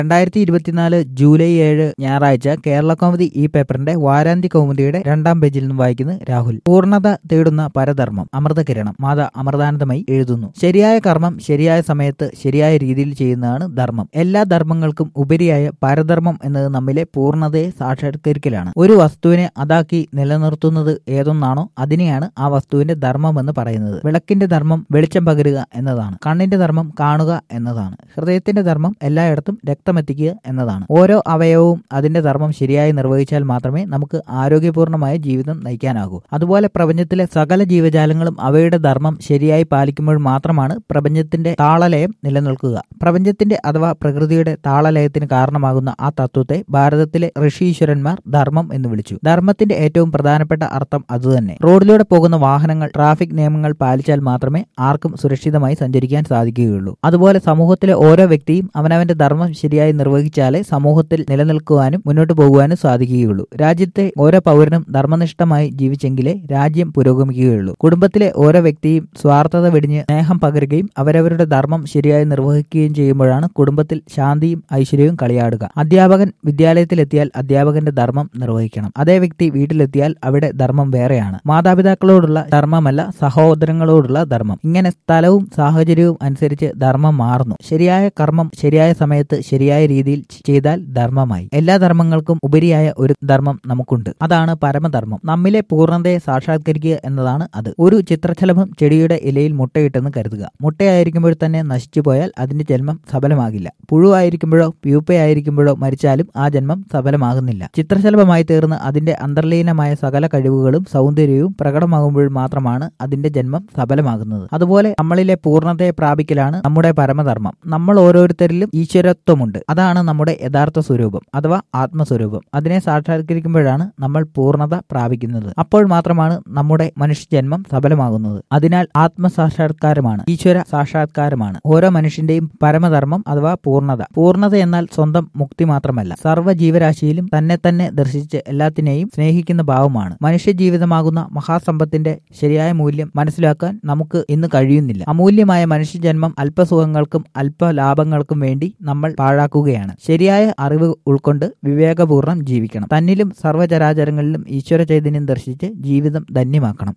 രണ്ടായിരത്തി ഇരുപത്തിനാല് ജൂലൈ ഏഴ് ഞായറാഴ്ച കേരള കൗമുദി ഈ പേപ്പറിന്റെ വാരാന്ത്യ കൗമുദിയുടെ രണ്ടാം പേജിൽ നിന്നും വായിക്കുന്നത് രാഹുൽ പൂർണ്ണത തേടുന്ന പരധർമ്മം അമൃതകിരണം മാത അമൃതാനന്ദമായി എഴുതുന്നു ശരിയായ കർമ്മം ശരിയായ സമയത്ത് ശരിയായ രീതിയിൽ ചെയ്യുന്നതാണ് ധർമ്മം എല്ലാ ധർമ്മങ്ങൾക്കും ഉപരിയായ പരധർമ്മം എന്നത് നമ്മിലെ പൂർണ്ണതയെ സാക്ഷാത്കരിക്കലാണ് ഒരു വസ്തുവിനെ അതാക്കി നിലനിർത്തുന്നത് ഏതൊന്നാണോ അതിനെയാണ് ആ വസ്തുവിന്റെ ധർമ്മം എന്ന് പറയുന്നത് വിളക്കിന്റെ ധർമ്മം വെളിച്ചം പകരുക എന്നതാണ് കണ്ണിന്റെ ധർമ്മം കാണുക എന്നതാണ് ഹൃദയത്തിന്റെ ധർമ്മം എല്ലായിടത്തും രക്തമെത്തിക്കുക എന്നതാണ് ഓരോ അവയവവും അതിന്റെ ധർമ്മം ശരിയായി നിർവഹിച്ചാൽ മാത്രമേ നമുക്ക് ആരോഗ്യപൂർണമായ ജീവിതം നയിക്കാനാകൂ അതുപോലെ പ്രപഞ്ചത്തിലെ സകല ജീവജാലങ്ങളും അവയുടെ ധർമ്മം ശരിയായി പാലിക്കുമ്പോൾ മാത്രമാണ് പ്രപഞ്ചത്തിന്റെ താളലയം നിലനിൽക്കുക പ്രപഞ്ചത്തിന്റെ അഥവാ പ്രകൃതിയുടെ താളലയത്തിന് കാരണമാകുന്ന ആ തത്വത്തെ ഭാരതത്തിലെ ഋഷീശ്വരന്മാർ ധർമ്മം എന്ന് വിളിച്ചു ധർമ്മത്തിന്റെ ഏറ്റവും പ്രധാനപ്പെട്ട അർത്ഥം അതുതന്നെ റോഡിലൂടെ പോകുന്ന വാഹനങ്ങൾ ട്രാഫിക് നിയമങ്ങൾ പാലിച്ചാൽ മാത്രമേ ആർക്കും സുരക്ഷിതമായി സഞ്ചരിക്കാൻ സാധിക്കുകയുള്ളൂ അതുപോലെ സമൂഹത്തിലെ ഓരോ വ്യക്തിയും അവനവന്റെ ധർമ്മം ശരിയായി നിർവഹിച്ചാലേ സമൂഹത്തിൽ നിലനിൽക്കുവാനും മുന്നോട്ട് പോകുവാനും സാധിക്കുകയുള്ളൂ രാജ്യത്തെ ഓരോ പൗരനും ധർമ്മനിഷ്ഠമായി ജീവിച്ചെങ്കിലേ രാജ്യം പുരോഗമിക്കുകയുള്ളൂ കുടുംബത്തിലെ ഓരോ വ്യക്തിയും സ്വാർത്ഥത വെടിഞ്ഞ് സ്നേഹം പകരുകയും അവരവരുടെ ധർമ്മം ശരിയായി നിർവഹിക്കുകയും ചെയ്യുമ്പോഴാണ് കുടുംബത്തിൽ ശാന്തിയും ഐശ്വര്യവും കളിയാടുക അധ്യാപകൻ വിദ്യാലയത്തിലെത്തിയാൽ അധ്യാപകന്റെ ധർമ്മം നിർവഹിക്കണം അതേ വ്യക്തി വീട്ടിലെത്തിയാൽ അവിടെ ധർമ്മം വേറെയാണ് മാതാപിതാക്കളോടുള്ള ധർമ്മമല്ല സഹോദരങ്ങളോടുള്ള ധർമ്മം ഇങ്ങനെ സ്ഥലവും സാഹചര്യവും അനുസരിച്ച് ധർമ്മം മാറുന്നു ശരിയായ കർമ്മം ശരിയായ സമയത്ത് ശരിയായ രീതിയിൽ ചെയ്താൽ ധർമ്മമായി എല്ലാ ധർമ്മങ്ങൾക്കും ഉപരിയായ ഒരു ധർമ്മം നമുക്കുണ്ട് അതാണ് പരമധർമ്മം നമ്മിലെ പൂർണ്ണതയെ സാക്ഷാത്കരിക്കുക എന്നതാണ് അത് ഒരു ചിത്രശലഭം ചെടിയുടെ ഇലയിൽ മുട്ടയിട്ടെന്ന് കരുതുക മുട്ടയായിരിക്കുമ്പോൾ തന്നെ നശിച്ചു പോയാൽ അതിന്റെ ജന്മം സഫലമാകില്ല പുഴുവായിരിക്കുമ്പോഴോ പ്യൂപ്പയായിരിക്കുമ്പോഴോ മരിച്ചാലും ആ ജന്മം സഫലമാകുന്നില്ല ചിത്രശലഭമായി തീർന്ന് അതിന്റെ അന്തർലീനമായ സകല കഴിവുകളും സൗന്ദര്യവും പ്രകടമാകുമ്പോൾ മാത്രമാണ് അതിന്റെ ജന്മം സഫലമാകുന്നത് അതുപോലെ നമ്മളിലെ പൂർണ്ണതയെ പ്രാപിക്കലാണ് നമ്മുടെ പരമധർമ്മം നമ്മൾ ഓരോരുത്തരിലും ഈശ്വരത്വമുണ്ട് അതാണ് നമ്മുടെ യഥാർത്ഥ സ്വരൂപം അഥവാ ആത്മസ്വരൂപം അതിനെ സാക്ഷാത്കരിക്കുമ്പോഴാണ് നമ്മൾ പൂർണ്ണത പ്രാപിക്കുന്നത് അപ്പോൾ മാത്രമാണ് നമ്മുടെ മനുഷ്യജന്മം സഫലമാകുന്നത് അതിനാൽ ആത്മസാക്ഷാത്കാരമാണ് ഈശ്വര സാക്ഷാത്കാരമാണ് ഓരോ മനുഷ്യന്റെയും പരമധർമ്മം അഥവാ പൂർണ്ണത പൂർണ്ണത എന്നാൽ സ്വന്തം മുക്തി മാത്രമല്ല സർവ്വ ജീവരാശിയിലും തന്നെ തന്നെ ദർശിച്ച് എല്ലാത്തിനെയും സ്നേഹിക്കുന്ന ഭാവമാണ് മനുഷ്യ ജീവിതമാകുന്ന മഹാസമ്പത്തിന്റെ ശരിയായ മൂല്യം മനസ്സിലാക്കാൻ നമുക്ക് ഇന്ന് കഴിയുന്നില്ല അമൂല്യമായ മനുഷ്യജന്മം അല്പസുഖങ്ങൾക്കും അല്പലാഭങ്ങൾക്കും വേണ്ടി നമ്മൾ പാഴാക്കുകയാണ് ശരിയായ അറിവ് ഉൾക്കൊണ്ട് വിവേകപൂർണ്ണം ജീവിക്കണം തന്നിലും സർവ്വചരാചരങ്ങളിലും ഈശ്വര ചൈതന്യം ദർശിച്ച് ജീവിതം ധന്യമാക്കണം